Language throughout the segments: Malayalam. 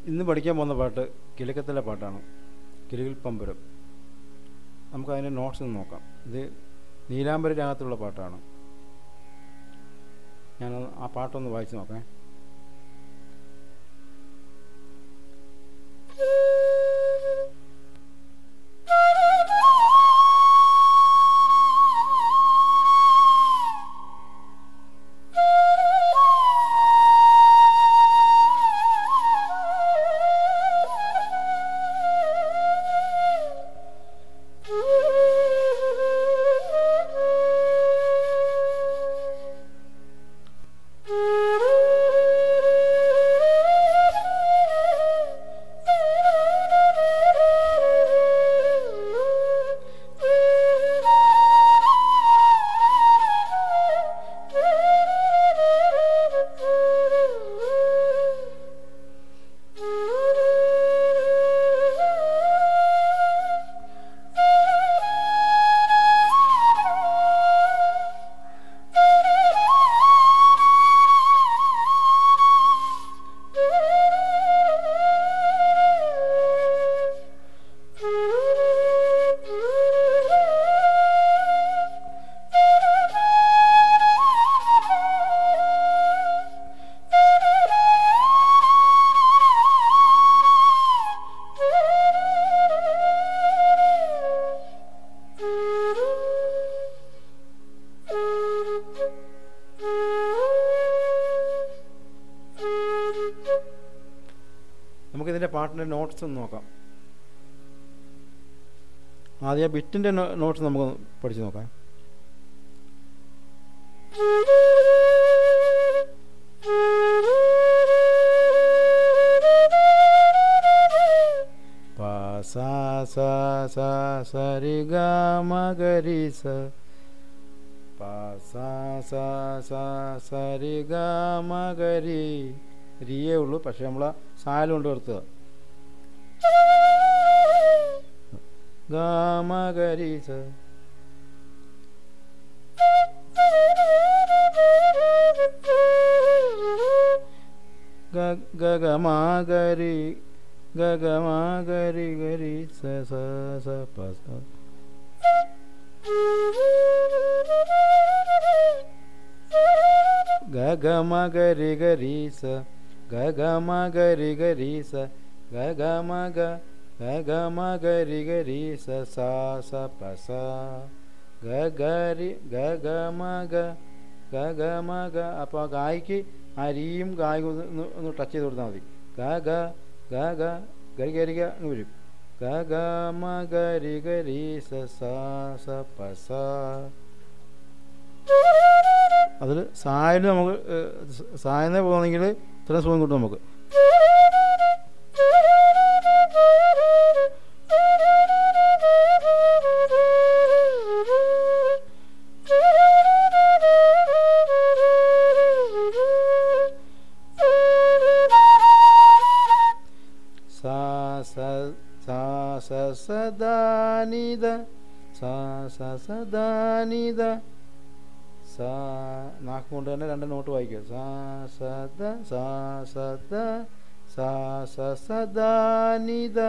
ഇന്ന് പഠിക്കാൻ പോകുന്ന പാട്ട് കിലുക്കത്തിലെ പാട്ടാണ് കിലുകിൽ പമ്പരം നമുക്കതിൻ്റെ നോട്ട്സ് ഒന്ന് നോക്കാം ഇത് നീലാംബരി രാഗത്തിലുള്ള പാട്ടാണ് ഞാൻ ആ പാട്ടൊന്ന് വായിച്ച് നോക്കാം നമുക്കിതിൻ്റെ പാട്ടിൻ്റെ നോട്ട്സ് ഒന്ന് നോക്കാം ആദ്യം ബിറ്റിൻ്റെ നോട്ട്സ് നമുക്ക് പഠിച്ച് നോക്കാം പ സ സ സ സരി ഗ മ ഗ രി സ പ സ സ സ സരി ഗ മ ഗ രി റിയേ ഉള്ളൂ പക്ഷെ നമ്മൾ സാലും കൊണ്ട് നിർത്തുക ഗ മ ഗ രി സ ഗ ഗ ഗ മ ഗ രി ഗ ഗ മ ഗ രി ഗ രി സ സ സ പ സ ഗ ഗ മ ഗ രി ഗ രി സ ഗ ഗ മ ഗ രി ഗ രി സ ഗ ഗ മ ഗ ഗ ഗ മ ഗ രി ഗ രി സ സ സ പ സ ഗ ഗ രി ഗ ഗ മ ഗ ഗ ഗ മ ഗ അപ്പോൾ ആ ഗായിക്ക് ആ രീയും ഗായും ഒന്ന് ഒന്ന് ടച്ച് ചെയ്ത് കൊടുത്താൽ മതി ഗ ഗ ഗ ഗ ഗരി ഗരിക എന്ന് വരും ഗ ഗ മ ഗ രി ഗ രി സ സ സ പ സ അതിൽ സായന് നമുക്ക് സായനെ പോകുന്നെങ്കിൽ ഇത്രയും സുഖം കിട്ടും നമുക്ക് സാ സ സാ സ സദാനിത സാ സ സദാനിത സാ നാക്ക് കൊണ്ട് തന്നെ രണ്ട് നോട്ട് വായിക്കുക സാ സദ സാ സദ സാ സ സദാനിത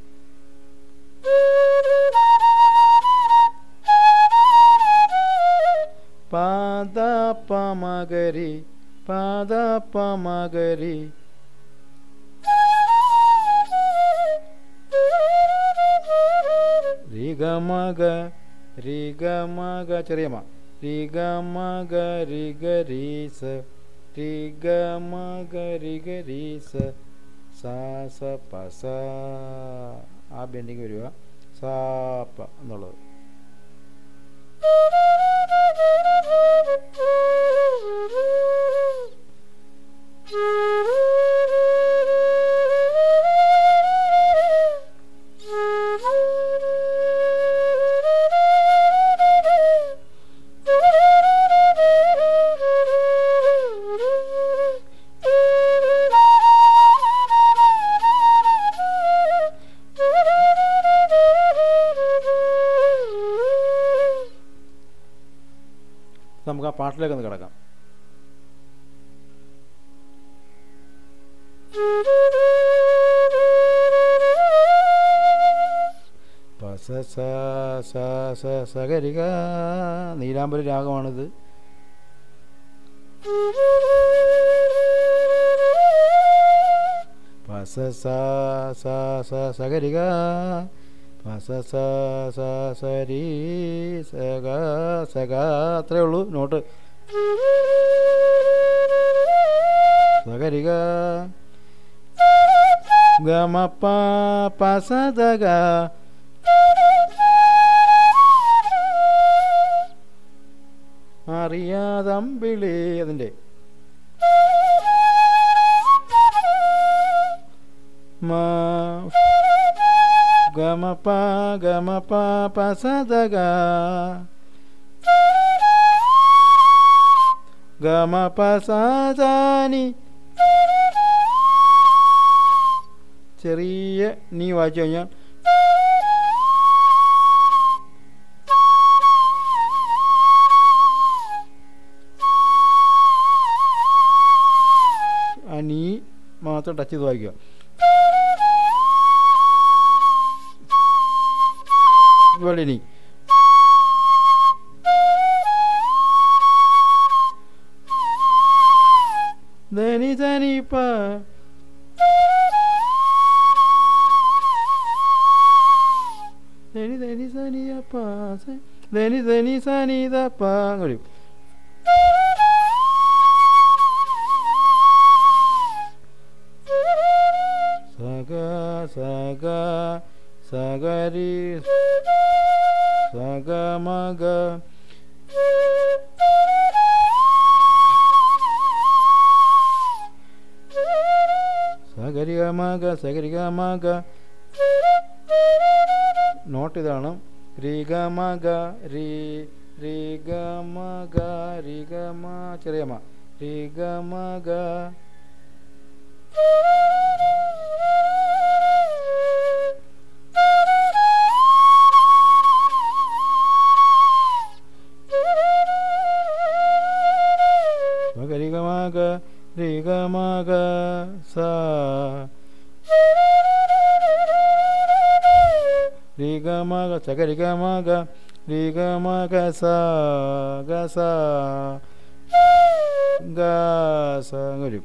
പാദ പമകരി പാദ പമകരി റിഗമഗ റിഗമഗ ചെറിയമ്മ റിഗമഗ റിഗരീസ റിഗമഗ റിഗരീസ സാ സ പ സ ആ ബെൻഡിങ് വരിക സാ പ എന്നുള്ളത് നമുക്ക് ആ പാട്ടിലേക്ക് ഒന്ന് കിടക്കാം Thank you. സ സ സ സകരിക നീലാംബരി രാഗമാണിത് പസ സ സ സ സകരിക പസ സ സ സരി സക സക അത്രേ ഉള്ളൂ നോട്ട് സകരിക ഗമ പ പസതക അറിയാതമ്പിളി അതിൻ്റെ മാ ഗമ പ ഗമ പ പസതക ഗമ പസാനി ചെറിയ നീ വായിച്ചു കഴിഞ്ഞാൽ ആ നീ മാത്രം ടച്ച് ചെയ്ത് വായിക്കുക ഇതുപോലെ നീ ധനി ധനി പ ധനി ധനി സനി അപ്പ ധനി ധനി സനി ദപ്പ അങ്ങോട്ട് സഗ സഗ സഗരി സഗമഗ സഗരിഗമഗ സഗരിഗമഗ നോട്ട് ഇതാണ് റിഗമഗ രി റിഗമഗ റിഗമ ചെറിയ മ റിഗമഗ സഗരിഗമഗ റിഗമഗ സ റിഗമഗ സഗരിഗമഗ റിഗമഗ സ ഗ സ ഗ സ വരും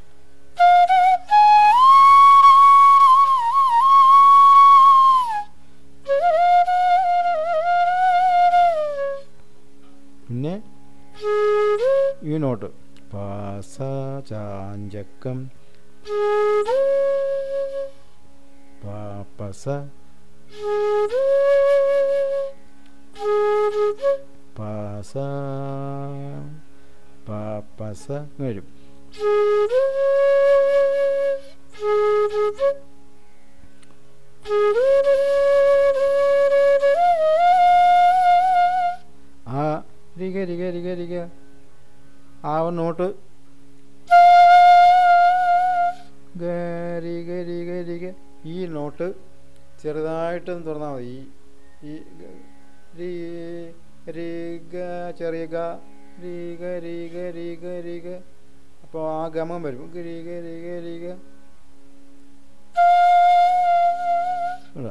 പിന്നെ ഈ നോട്ട് പാസ ചാഞ്ചക്കം പാപ്പസ പാസ പാപ്പസ വരും ആ രിക രിക രിക രിക ആ ഒരു നോട്ട് ഗരി ഗരി ഗരി ഗ ഈ നോട്ട് ചെറുതായിട്ടൊന്ന് തുറന്നാൽ മതി ഈ ഈ ഗ- രീ രീ ഗ ചെറിയ ഗ രീ ഗ രീ ഗ രീ ഗ രീ ഗ അപ്പോൾ ആ ഗമം വരും ഗരി ഗ രീ ഗ രീ ഗ ഇവിടെ.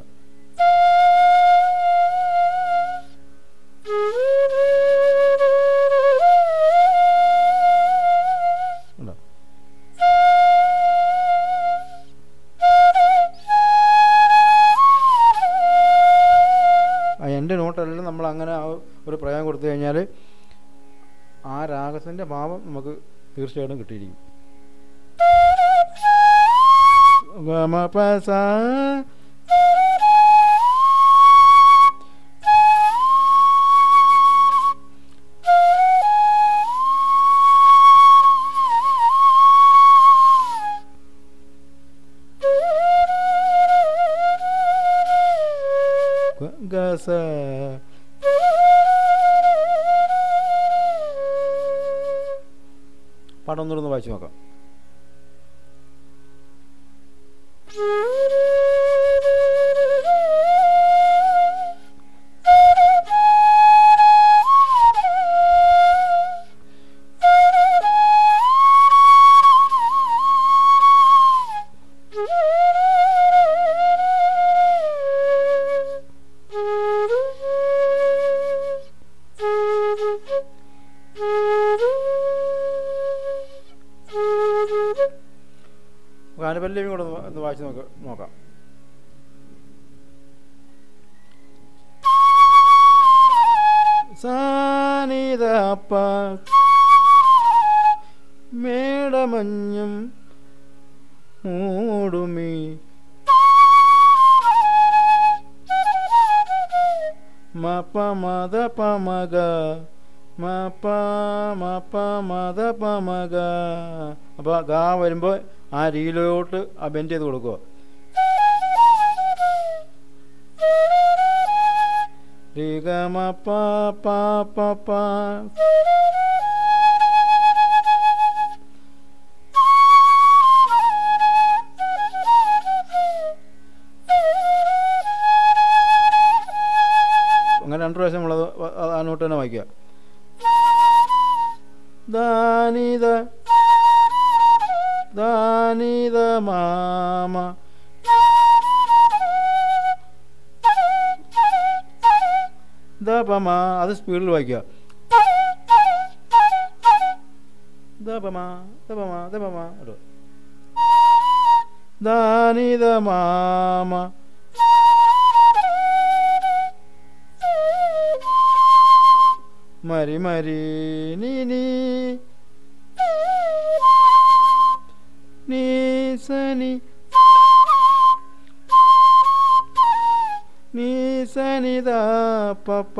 ഇവിടെ. ആ എൻ്റെ നോട്ടെല്ലാം നമ്മൾ അങ്ങനെ ആ ഒരു പ്രയോഗം കൊടുത്തു കഴിഞ്ഞാൽ ആ രാഗത്തിൻ്റെ ഭാവം നമുക്ക് തീർച്ചയായിട്ടും കിട്ടിയിരിക്കും ഗമ പ സ ഗ- ഗ സ പാഠം ഒന്നുകൂടെ വായിച്ചു നോക്കാം അനുപല്ലവി കൂടെ ഒന്ന് ഒന്ന് വായിച്ച് നോക്ക നോക്കാം സാനിതപ്പ മേടമഞ്ഞും മൂടുമീ മപ മത പമക മപ മപ മത പമക അപ്പോൾ ഗാ വരുമ്പോൾ ആ രീതിയിലോട്ട് ആ ബെൻഡ് ചെയ്ത് കൊടുക്കുക രിഗമ പ പ പ പ അങ്ങനെ രണ്ട് പ്രാവശ്യം നമ്മളത് വ- അത് ആ നോട്ട് തന്നെ വായിക്കുക ദാനിത ദാനിത മാമ ദപമ അത് സ്പീഡിൽ വായിക്കുക ദപമ ദപമ ദപമ കേട്ടോ ദാനിത മാമ മരി മരി നീ നീ നീ സനി നീ സനിത പപ്പ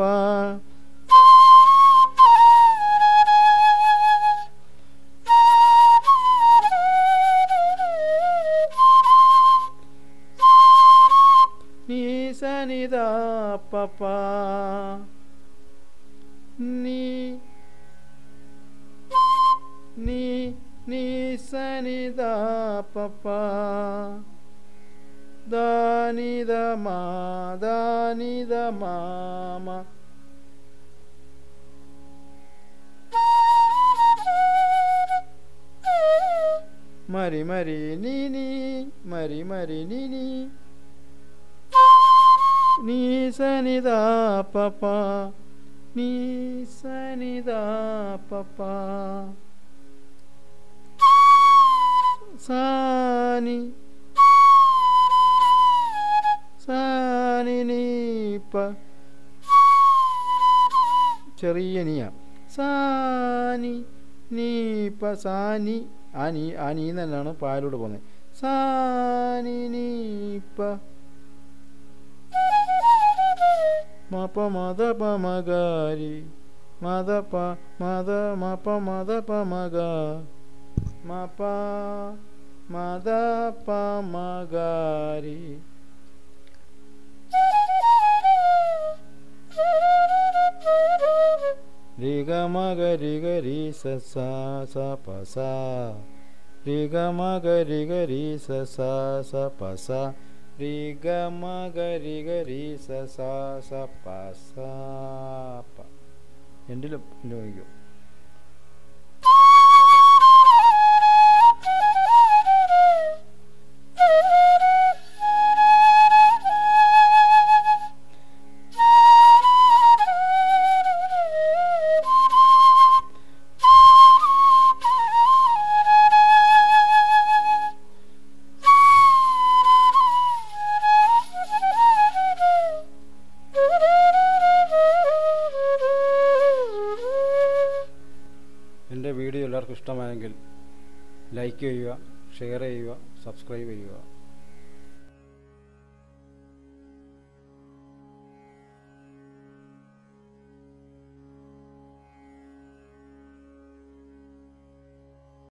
നീ സനിത പപ്പ നീ നീ നീ സനിത പപ്പ ദാനിത മാ ദാനിത മാമ മരി മരി നീ നീ മരി മരി നീ നീ നീ സനിത പപ്പ നീ സനിത പപ്പ സാനി സാനി നീപ്പ ചെറിയ നീയ സാനി നീപ്പ സാനി ആ നീ ആ നീ തന്നെയാണ് പാലോട് പോകുന്നത് സാനി നീപ്പ മപ മത പമകാരി മത പ മത മപ മത പമക മപ മത പമകാരി രിഗ മഗ രിഗ രി സ സ സ പ സ രിഗ മഗ രിഗ രി സ സ സ പ സ രിഗ മഗ രിഗ രി സ സ സ പ സ പ എൻഡിലും എൻ്റെ വയ്ക്കും എൻ്റെ വീഡിയോ എല്ലാവർക്കും ഇഷ്ടമായെങ്കിൽ ലൈക്ക് ചെയ്യുക ഷെയർ ചെയ്യുക സബ്സ്ക്രൈബ് ചെയ്യുക